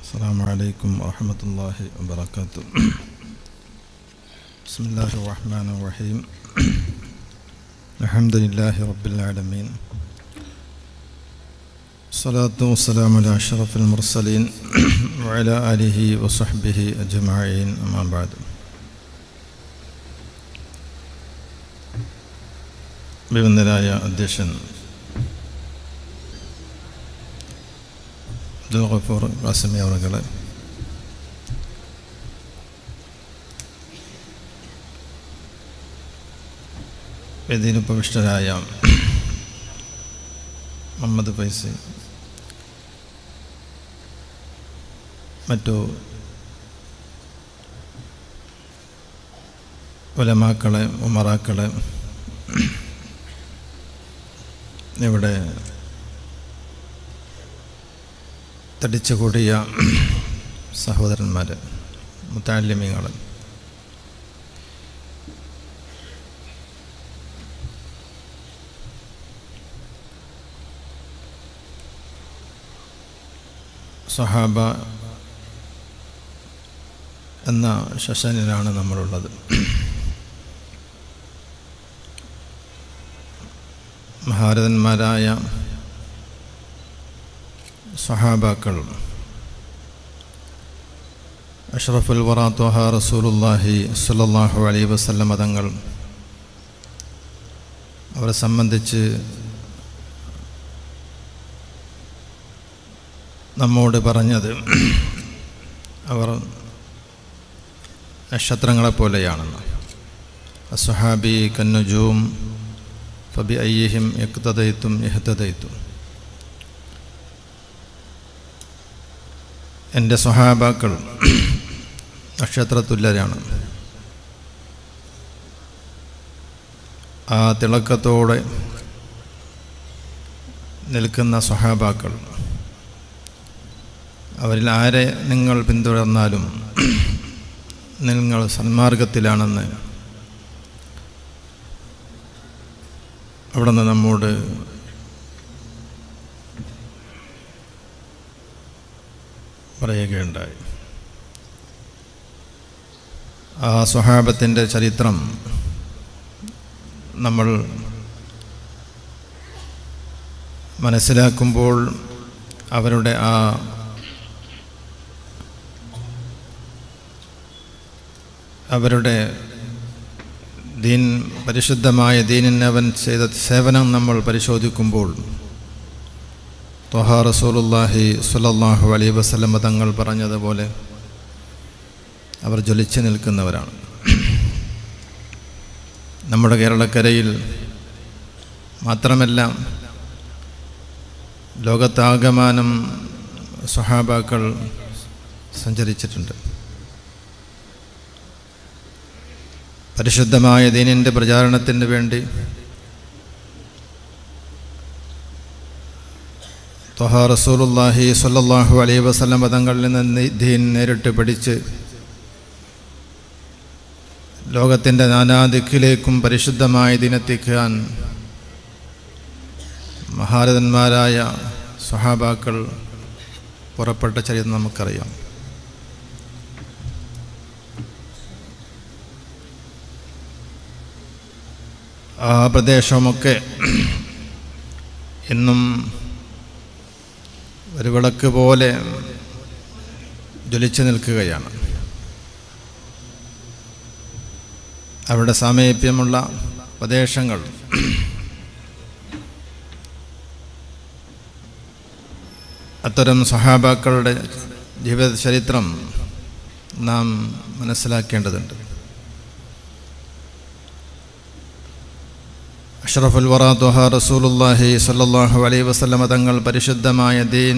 السلام عليكم ورحمة الله وبركاته بسم الله الرحمن الرحيم الحمد لله رب العالمين الصلاة والسلام على أشرف المرسلين وعلى آله وصحبه أجمعين أما بعد ബഹുന്നരായ അധ്യക്ഷൻ അബ്ദുൽ ഗഫൂർ ഖാസിമി അവറുകളെ വേദിയിലുപവിഷ്ടരായ മുഹമ്മദ് ഫൈസി മറ്റു ഉലമാക്കളെ ഉമറാക്കളെ ഇവിടെ തടിച്ചുകൂടിയ സഹോദരന്മാർ മുത്താലിമ്യങ്ങൾ സഹാബ എന്ന ശശനിലാണ് നമ്മളുള്ളത് മഹാരഥന്മാരായ സഹാബാക്കൾ അഷ്റഫുൽ വറാത്തോഹ റസൂലുല്ലാഹി സല്ലാഹു അലൈ വസല്ലം തങ്ങൾ അവരെ സംബന്ധിച്ച് നമ്മോട് പറഞ്ഞത് അവർ നക്ഷത്രങ്ങളെപ്പോലെയാണെന്ന് അസുഹാബി കന്നുജൂം ഫബി അയ്യഹിം യക്തദയിത്തും യഹ്തദയിത്തും എൻ്റെ സ്വഹാബാക്കൾ നക്ഷത്രതുല്യരാണ് ആ തിളക്കത്തോടെ നിൽക്കുന്ന സ്വഹാബാക്കൾ അവരിൽ ആരെ നിങ്ങൾ പിന്തുടർന്നാലും നിങ്ങൾ സന്മാർഗത്തിലാണെന്ന് അവിടെ നിന്ന് നമ്മോട് പറയുകയുണ്ടായി ആ സ്വഹാബത്തിൻ്റെ ചരിത്രം നമ്മൾ മനസ്സിലാക്കുമ്പോൾ അവരുടെ ആ അവരുടെ ദീൻ പരിശുദ്ധമായ ദീനിന് അവൻ ചെയ്ത സേവനം നമ്മൾ പരിശോധിക്കുമ്പോൾ തൊഹാ റസൂലുല്ലാഹി സുലല്ലാഹു അലൈ വസ്ലമ തങ്ങൾ പറഞ്ഞതുപോലെ അവർ ജ്വലിച്ചു നിൽക്കുന്നവരാണ് നമ്മുടെ കേരളക്കരയിൽ മാത്രമല്ല ലോകത്താകമാനം സ്വഹാബാക്കൾ സഞ്ചരിച്ചിട്ടുണ്ട് പരിശുദ്ധമായ ദീനിൻ്റെ പ്രചാരണത്തിന് വേണ്ടി തൊഹ റസൂലുല്ലാഹി സ്വല്ലല്ലാഹു അലൈഹി വസല്ലം പദങ്ങളിൽ നിന്ന് ദീൻ നേരിട്ട് പഠിച്ച് ലോകത്തിൻ്റെ നാനാദിക്കിലേക്കും പരിശുദ്ധമായ ദിനെത്തിക്കാൻ മഹാരഥന്മാരായ സ്വഹാബാക്കൾ പുറപ്പെട്ട ചരിത്രം നമുക്കറിയാം ആ പ്രദേശമൊക്കെ ഇന്നും ഒരു വിളക്ക് പോലെ ജ്വലിച്ചു നിൽക്കുകയാണ് അവിടെ സാമീപ്യമുള്ള പ്രദേശങ്ങൾ അത്തരം സഹാബാക്കളുടെ ജീവിത ചരിത്രം നാം മനസ്സിലാക്കേണ്ടതുണ്ട് അഷ്റഫുൽ വറാത്തുഹ റസൂലുല്ലാഹി സല്ലാഹു അലൈ വസല്ലമ തങ്ങൾ പരിശുദ്ധമായ ദീൻ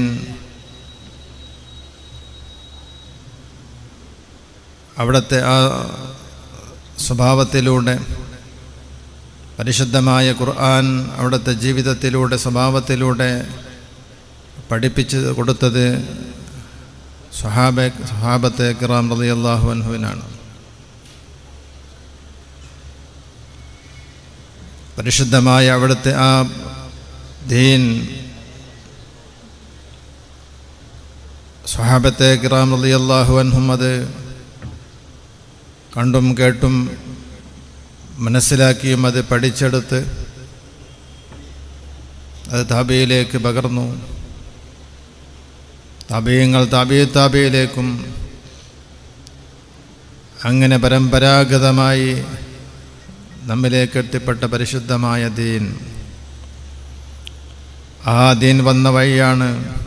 അവിടുത്തെ ആ സ്വഭാവത്തിലൂടെ പരിശുദ്ധമായ ഖുർആൻ അവിടുത്തെ ജീവിതത്തിലൂടെ സ്വഭാവത്തിലൂടെ പഠിപ്പിച്ച് കൊടുത്തത് സ്വഹാബ സ്വഹാബത്തെ കിറാം റതി അള്ളാഹു അൻഹുവിനാണ് പരിശുദ്ധമായ അവിടുത്തെ ആ ദീൻ സ്വഹാബത്തെ കിറാം അലി അള്ളാഹു അൻഹും അത് കണ്ടും കേട്ടും മനസ്സിലാക്കിയും അത് പഠിച്ചെടുത്ത് അത് താബിയിലേക്ക് പകർന്നു താബീയങ്ങൾ താബി താബിയിലേക്കും അങ്ങനെ പരമ്പരാഗതമായി നമ്മിലേക്ക് എത്തിപ്പെട്ട പരിശുദ്ധമായ ദീൻ ആ ദീൻ വന്ന വഴിയാണ്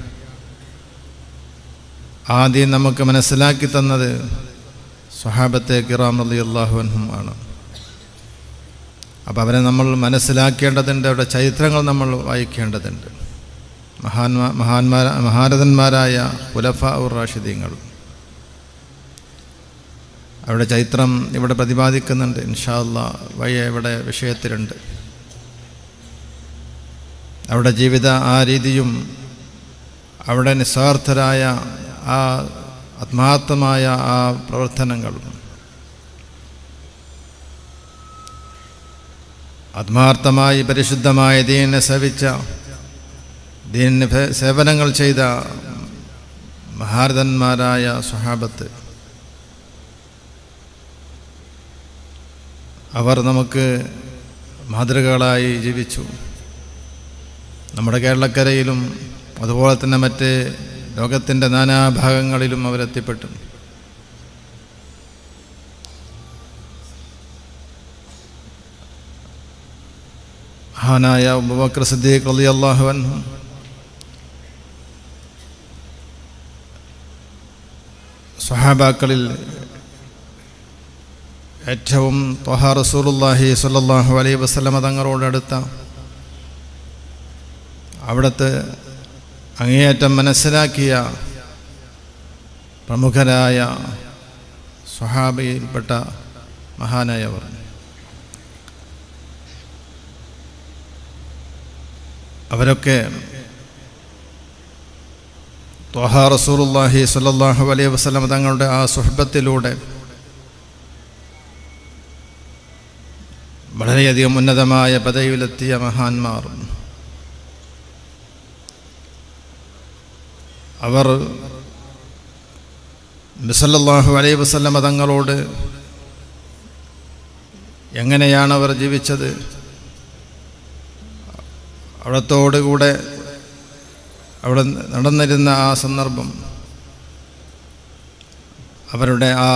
ആ ദീൻ നമുക്ക് മനസ്സിലാക്കി തന്നത് സ്വഹാബത്തെ കിറാം അലി അള്ളാഹുഅൻഹും ആണ് അപ്പോൾ അവരെ നമ്മൾ മനസ്സിലാക്കേണ്ടതുണ്ട് അവരുടെ ചരിത്രങ്ങൾ നമ്മൾ വായിക്കേണ്ടതുണ്ട് മഹാന്മാ മഹാന്മാര മഹാരഥന്മാരായ കുലഫ ഉർ റാഷിദീങ്ങൾ അവരുടെ ചരിത്രം ഇവിടെ പ്രതിപാദിക്കുന്നുണ്ട് ഇൻഷാല്ല വഴി ഇവിടെ വിഷയത്തിലുണ്ട് അവരുടെ ജീവിത ആ രീതിയും അവിടെ നിസ്വാർത്ഥരായ ആ ആത്മാർത്ഥമായ ആ പ്രവർത്തനങ്ങളും ആത്മാർത്ഥമായി പരിശുദ്ധമായ ദീനിനെ സേവിച്ച ദീനിന് സേവനങ്ങൾ ചെയ്ത മഹാരഥന്മാരായ സ്വഹാബത്ത് അവർ നമുക്ക് മാതൃകകളായി ജീവിച്ചു നമ്മുടെ കേരളക്കരയിലും അതുപോലെ തന്നെ മറ്റ് ലോകത്തിൻ്റെ നാനാഭാഗങ്ങളിലും അവരെത്തിപ്പെട്ടു മഹാനായ ഉബക്കർ സിദ്ദീഖ് അലി അള്ളാഹുവൻ സ്വഹാബാക്കളിൽ ഏറ്റവും ത്വഹ റസൂലുല്ലാഹി സ്വല്ലല്ലാഹു അലൈഹി വസല്ലമ തങ്ങളോടടുത്ത അവിടുത്തെ അങ്ങേയറ്റം മനസ്സിലാക്കിയ പ്രമുഖരായ സ്വഹാബിയിൽപ്പെട്ട മഹാനായവർ അവരൊക്കെ ത്വഹ റസൂലുല്ലാഹി സ്വല്ലല്ലാഹു അലൈഹി വസല്ലമ തങ്ങളുടെ ആ സുഹബത്തിലൂടെ വളരെയധികം ഉന്നതമായ പദവിയിലെത്തിയ മഹാന്മാർ അവർ മിസല്ലാഹു അലൈഹി വസല്ലമ തങ്ങളോട് എങ്ങനെയാണ് അവർ ജീവിച്ചത് അവിടത്തോടുകൂടെ അവിടെ നടന്നിരുന്ന ആ സന്ദർഭം അവരുടെ ആ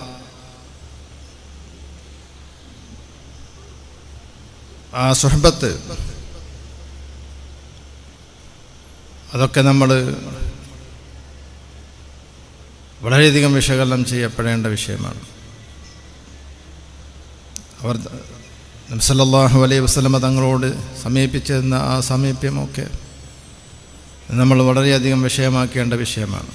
ആ സുഹബത്ത് അതൊക്കെ നമ്മൾ വളരെയധികം വിശകലനം ചെയ്യപ്പെടേണ്ട വിഷയമാണ് അവർ നബ്സല്ലാഹു അലൈഹി വസ്ലമ തങ്ങളോട് സമീപിച്ചിരുന്ന ആ സമീപ്യമൊക്കെ നമ്മൾ വളരെയധികം വിഷയമാക്കേണ്ട വിഷയമാണ്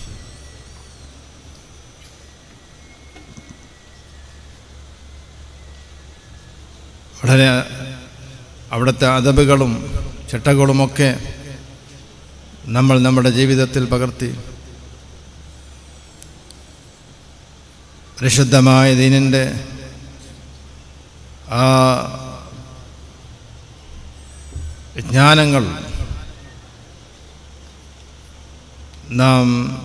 വളരെ അവിടുത്തെ അതബുകളും ചിട്ടകളുമൊക്കെ നമ്മൾ നമ്മുടെ ജീവിതത്തിൽ പകർത്തി പരിശുദ്ധമായ ദീനിൻ്റെ ആ വിജ്ഞാനങ്ങൾ നാം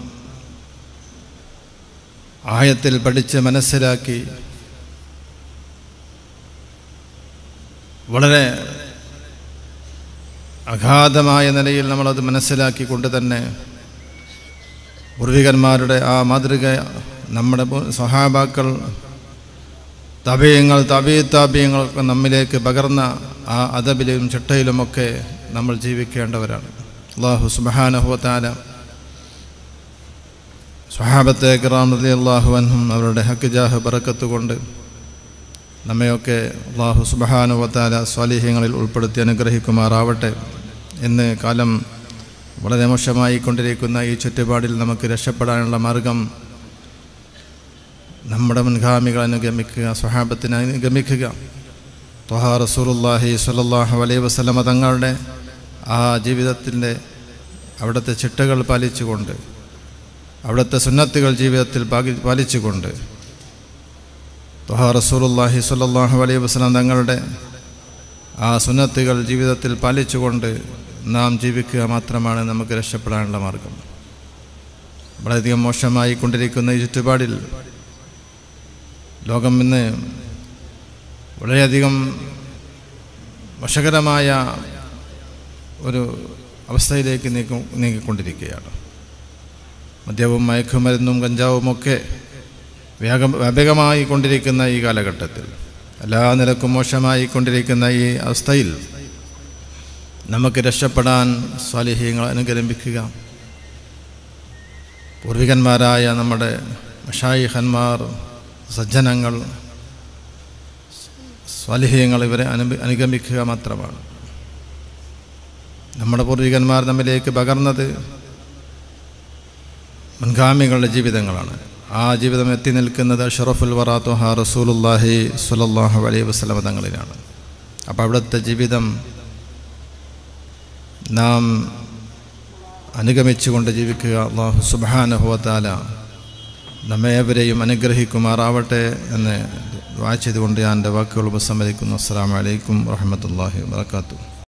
ആയത്തിൽ പഠിച്ച് മനസ്സിലാക്കി വളരെ അഗാധമായ നിലയിൽ നമ്മളത് മനസ്സിലാക്കിക്കൊണ്ട് തന്നെ പൂർവികന്മാരുടെ ആ മാതൃക നമ്മുടെ സ്വഹാബാക്കൾ തബീയങ്ങൾ തബീ താബീയങ്ങളൊക്കെ നമ്മിലേക്ക് പകർന്ന ആ അദബിലും ചിട്ടയിലുമൊക്കെ നമ്മൾ ജീവിക്കേണ്ടവരാണ് അള്ളാഹു സുബാനഹുത്താല സ്വഹാബത്തെ കിറാം റലി അള്ളാഹു അൻഹും അവരുടെ ഹക്ക് ജാഹ് ബറക്കത്ത് കൊണ്ട് നമ്മയൊക്കെ അള്ളാഹു സുബഹാനുവത്താല സ്വാലിഹ്യങ്ങളിൽ ഉൾപ്പെടുത്തി അനുഗ്രഹിക്കുമാറാവട്ടെ എന്ന് കാലം വളരെ മോശമായി കൊണ്ടിരിക്കുന്ന ഈ ചുറ്റുപാടിൽ നമുക്ക് രക്ഷപ്പെടാനുള്ള മാർഗം നമ്മുടെ മുൻഗാമികൾ അനുഗമിക്കുക സ്വഹാബത്തിനെ അനുഗമിക്കുക ത്വഹ റസൂലുല്ലാഹി സ്വല്ലല്ലാഹു അലൈഹി വസല്ലമ തങ്ങളുടെ ആ ജീവിതത്തിൻ്റെ അവിടുത്തെ ചിട്ടകൾ പാലിച്ചുകൊണ്ട് അവിടുത്തെ സുന്നത്തുകൾ ജീവിതത്തിൽ പാകി പാലിച്ചുകൊണ്ട് ത്വഹ റസൂലുല്ലാഹി സ്വല്ലല്ലാഹു അലൈഹി വസല്ലം തങ്ങളുടെ ആ സുന്നത്തുകൾ ജീവിതത്തിൽ പാലിച്ചുകൊണ്ട് നാം ജീവിക്കുക മാത്രമാണ് നമുക്ക് രക്ഷപ്പെടാനുള്ള മാർഗം വളരെയധികം മോശമായി കൊണ്ടിരിക്കുന്ന ഈ ചുറ്റുപാടിൽ ലോകം ഇന്ന് വളരെയധികം വശകരമായ ഒരു അവസ്ഥയിലേക്ക് നീക്കം നീങ്ങിക്കൊണ്ടിരിക്കുകയാണ് മദ്യവും മയക്കുമരുന്നും കഞ്ചാവുമൊക്കെ വേഗം വ്യാപകമായി കൊണ്ടിരിക്കുന്ന ഈ കാലഘട്ടത്തിൽ എല്ലാ നിലക്കും മോശമായി കൊണ്ടിരിക്കുന്ന ഈ അവസ്ഥയിൽ നമുക്ക് രക്ഷപ്പെടാൻ സ്വാലിഹ്യങ്ങൾ അനുഗ്രഹിക്കുക പൂർവികന്മാരായ നമ്മുടെ മഷായിഹന്മാർ സജ്ജനങ്ങൾ സ്വാലിഹ്യങ്ങൾ ഇവരെ അനു അനുഗമിക്കുക മാത്രമാണ് നമ്മുടെ പൂർവികന്മാർ നമ്മിലേക്ക് പകർന്നത് മുൻഗാമികളുടെ ജീവിതങ്ങളാണ് ആ ജീവിതം എത്തി നിൽക്കുന്നത് ഷറഫുൽ വറാത്തുഹ റസൂലുല്ലാഹി സുലല്ലാഹു അലൈഹി വസ്ലമ തങ്ങളിലാണ് അപ്പോൾ അവിടുത്തെ ജീവിതം നാം അനുഗമിച്ചുകൊണ്ട് ജീവിക്കുക അള്ളാഹു സുബാനുഭവത്താല നമ്മേവരെയും അനുഗ്രഹിക്കുമാറാവട്ടെ എന്ന് വായിച്ചതുകൊണ്ട് ഞാൻ എൻ്റെ വാക്കുകൾ ഉപസംഹരിക്കുന്നു അസ്സാം വലൈക്കും വാഹമത്തല്ലാഹി വാത്തു